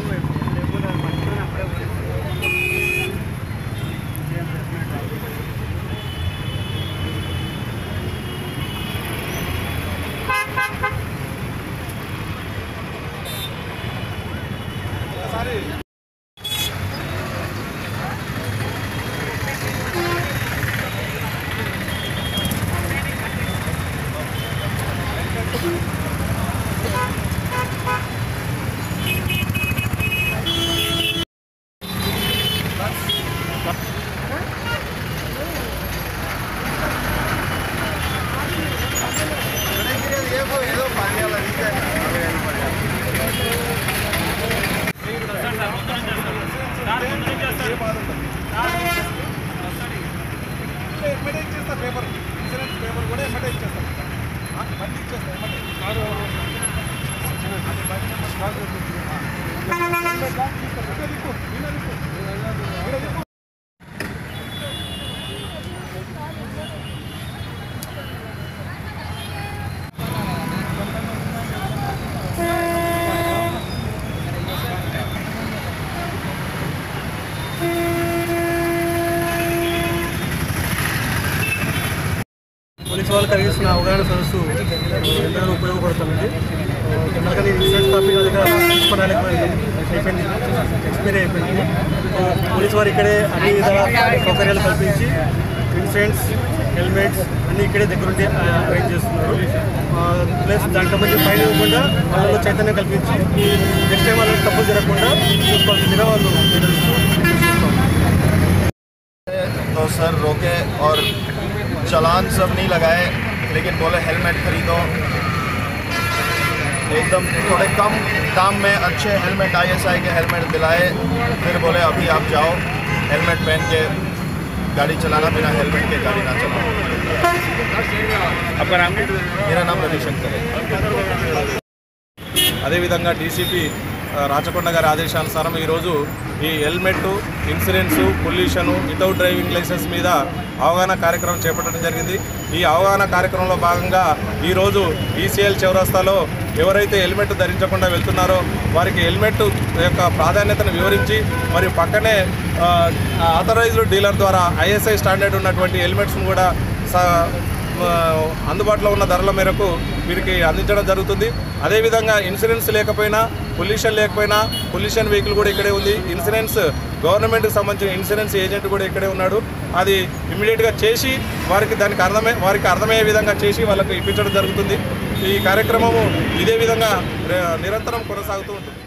ఎమ్మటే ఇచ్చేస్తా paper insurance paper కూడా ఎమ్మటే ఇచ్చేస్తాం ఆ, బండి ఇచ్చేస్తా ఎమ్మటే పోలీసు వాళ్ళు కలిగిస్తున్న అవగాహన సదస్సు ఎంతగానో ఉపయోగపడుతుంది ఎందుకంటే ఇన్సూరెన్స్ కాపీ నా దగ్గర తీసుకోవడానికి అయిపోయింది ఎక్స్పైరీ అయిపోయింది సో పోలీసు వారు ఇక్కడే అన్ని విధాల సౌకర్యాలు కల్పించి ఇన్సూరెన్స్ హెల్మెట్స్ అన్ని ఇక్కడే దగ్గరుండి అరేంజ్ చేస్తున్నారు ప్లస్ దాంట్లో మంచి ఫైన్ ఇవ్వకుండా వాళ్ళలో చైతన్యం కల్పించి నెక్స్ట్ టైం వాళ్ళకి తప్పులు జరగకుండా చూసుకోవాల్సిందిగా వాళ్ళు నిర్ణయిస్తూ చూస్తాం तो सर रोके और चलान सब नहीं लगाए लेकिन बोले हेलमेट खरीदो एकदम थोड़े कम दाम में अच्छे हेलमेट आईएसआई के हेलमेट दिलाए फिर बोले अभी आप जाओ हेलमेट पहन के गाड़ी चलाना बिना हेलमेट के गाड़ी ना चलाओ आपका नाम मेरा नाम रविशंकर है అదేవిధంగా డీసీపీ ఆ, రాచకొండ గారి ఆదేశానుసారం ఈరోజు ఈ helmet insurance pollution without driving licence మీద అవగాహన కార్యక్రమం చేపట్టడం జరిగింది ఈ అవగాహన కార్యక్రమంలో భాగంగా ఈరోజు ఈసీఎల్ చౌరస్తాలో ఎవరైతే హెల్మెట్ ధరించకుండా వెళ్తున్నారో వారికి హెల్మెట్ యొక్క ప్రాధాన్యతను వివరించి మరియు పక్కనే ఆథరైజ్డ్ డీలర్ ద్వారా ఐఎస్ఐ స్టాండర్డ్ ఉన్నటువంటి హెల్మెట్స్ను కూడా స ఆ, అందుబాటులో ఉన్న ధరల మేరకు వీరికి అందించడం జరుగుతుంది అదేవిధంగా ఇన్సూరెన్స్ లేకపోయినా పొల్యూషన్ లేకపోయినా పొల్యూషన్ వెహికల్ కూడా ఇక్కడే ఉంది ఇన్సూరెన్స్ గవర్నమెంట్కి సంబంధించిన ఇన్సూరెన్స్ ఏజెంట్ కూడా ఇక్కడే ఉన్నాడు అది ఇమీడియట్గా చేసి వారికి దానికి అర్థమై వారికి అర్థమయ్యే విధంగా చేసి వాళ్ళకు ఇప్పించడం జరుగుతుంది ఈ కార్యక్రమము ఇదే విధంగా ర- నిరంతరం కొనసాగుతూ ఉంటుంది